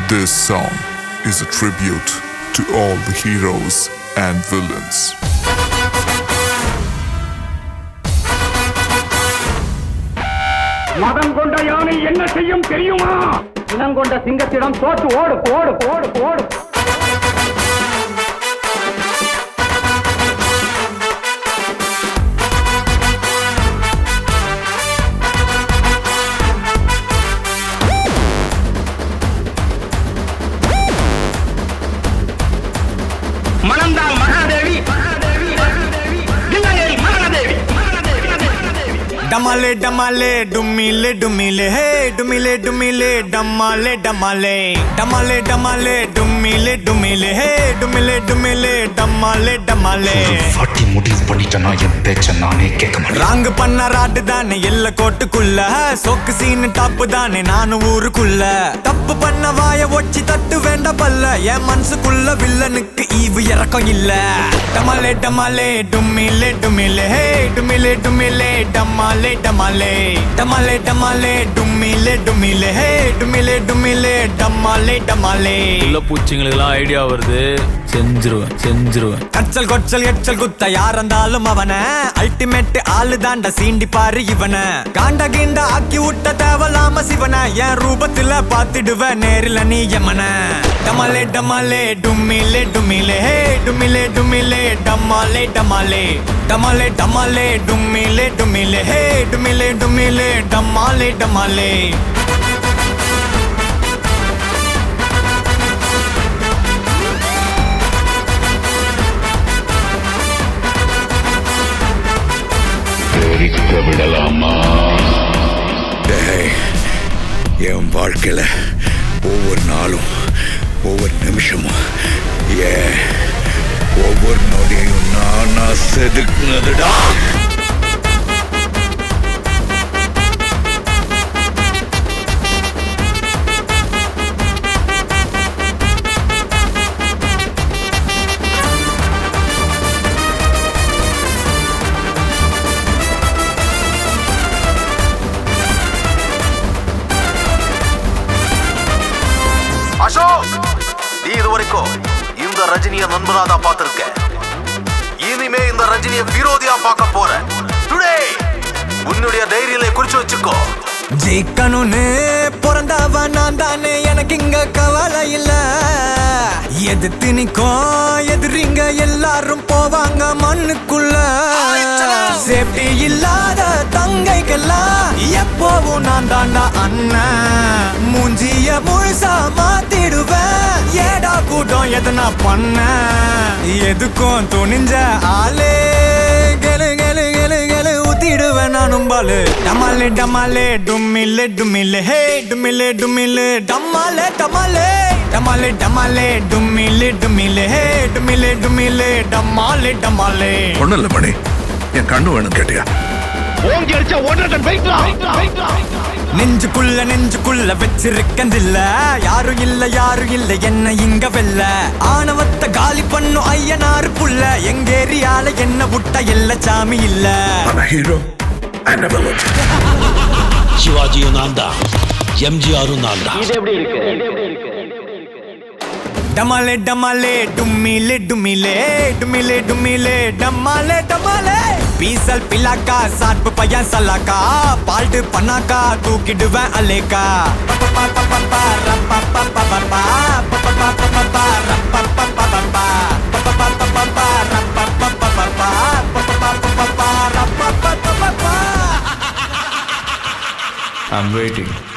This song is a tribute to all the heroes and villains. மதம் கொண்ட யானை என்ன செய்யும் தெரியுமா இனம் கொண்ட சிங்கத்திடம் தோற்று ஓடு ஓடு ஓடு ஓடு மணந்தால் மகாதேவி இல்லையே மரணதேவி डमाले डमाले डुमिले डुमिले हे डुमिले डुमिले डमाले डमाले डमाले डमाले डुमिले डुमिले हे डुमिले डुमिले डमाले डमाले வாட்டி முடிவு பண்ணிட்டேன்னா என் பேச்ச நானே கேட்க மாட்டேன் ராங் பண்ண ராட்டு தானே எல்ல கோட்டுக்குள்ள சொக்கு சீனு டாப்பு தானே நானும் ஊருக்குள்ள தப்பு பண்ண வாய ஒச்சி தட்டு வேண்ட பல்ல என் மனசுக்குள்ள வில்லனுக்கு ஈவு இறக்கம் இல்ல டமாலே டமாலே டும்மிலே டும்மிலே ஹே டும்மிலே டும்மிலே டமாலே டமாலே டமாலே டமாலே டும்மிலே டும்மிலே ஹே டும்மிலே டும்மிலே டமாலே டமாலே உள்ள பூச்சிங்களுக்கெல்லாம் ஐடியா வருது செஞ்சிருவேன் செஞ்சிருவேன் கச்சல் கொச்சல் எச்சல் குத்த யார் இருந்தாலும் அவன அல்டிமேட் ஆளு தாண்ட சீண்டி பாரு இவன காண்ட கீண்ட ஆக்கி விட்ட தேவலாம சிவன என் ரூபத்துல பாத்திடுவ நேரில் நீ யமன டமாலே டமாலே டும்மிலே டும்மிலே ஹே டும்மிலே டும்மிலே டமாலே டமாலே டமாலே டமாலே டும்மிலே டும்மிலே ஹே டும்மிலே டும்மிலே டமாலே டமாலே தெரிக்க விடலாமா டேய், என் வாழ்க்கையில ஒவ்வொரு நாளும் ஒவ்வொரு நிமிஷமும் ஏன் ஒவ்வொரு நொடியையும் நானா செதுக்குனதுடா அசோக் நீ இது வரைக்கும் இந்த ரஜினிய நண்பனா தான் பார்த்திருக்க இனிமே இந்த ரஜினிய விரோதியா பார்க்க போற டுடே உன்னுடைய டைரியில குறிச்சு வச்சுக்கோ ஜெயிக்கணும்னு பிறந்தவன் நான் தானே எனக்கு இங்க கவலை இல்ல எதிர்த்து நிக்கும் எதிரிங்க எல்லாரும் போவாங்க மண்ணுக்குள்ள சேஃப்டி இல்லாத தங்கைக்கெல்லாம் எப்போவும் நான் தாண்டா அண்ணன் மூஞ்சிய முழுசா மாத்திடுவேன் ஏடா கூட்டம் எதனா பண்ண எதுக்கும் துணிஞ்ச ஆளே கெலு கெலு கெலு கெலு ஊத்திடுவேன் நானும் பாலு டமாலே டமாலே டும்மிலே டும்மிலே ஹே டும்மிலே டும்மிலே டமாலே டமாலே டமாலே டமாலே டும்மிலே டும்மிலே ஹே டும்மிலே டும்மிலே டமாலே டமாலே ஒண்ணும் இல்ல மணி என் கண்ணு வேணும் கேட்டியா ஓங்கி அடிச்சா ஒன்றரை டன் வெயிட்லாம் நெஞ்சுக்குள்ள நெஞ்சுக்குள்ள வச்சிருக்கந்தில்ல யாரும் இல்ல யாரும் இல்ல என்ன இங்க வெல்ல ஆணவத்தை காலி பண்ணும் ஐயனாரு புள்ள எங்க ஏரியால என்ன விட்ட எல்லா சாமி இல்ல ஆனா ஹீரோ அண்ட் வில்லன் ಶಿವಾಜಿಯು ನಾಂದ ಎಂಜಿಆರು ನಾಂದ டமாலே டமாலே டும்மிலே டும்மிலே டும்மிலே டும்மிலே டமாலே டமாலே பீசல் பிலாக்கா சாட்பு பையன் சல்லாக்கா பால்டு பண்ணாக்கா தூக்கிடுவேன் அலேக்கா ஐம் வெயிட்டிங்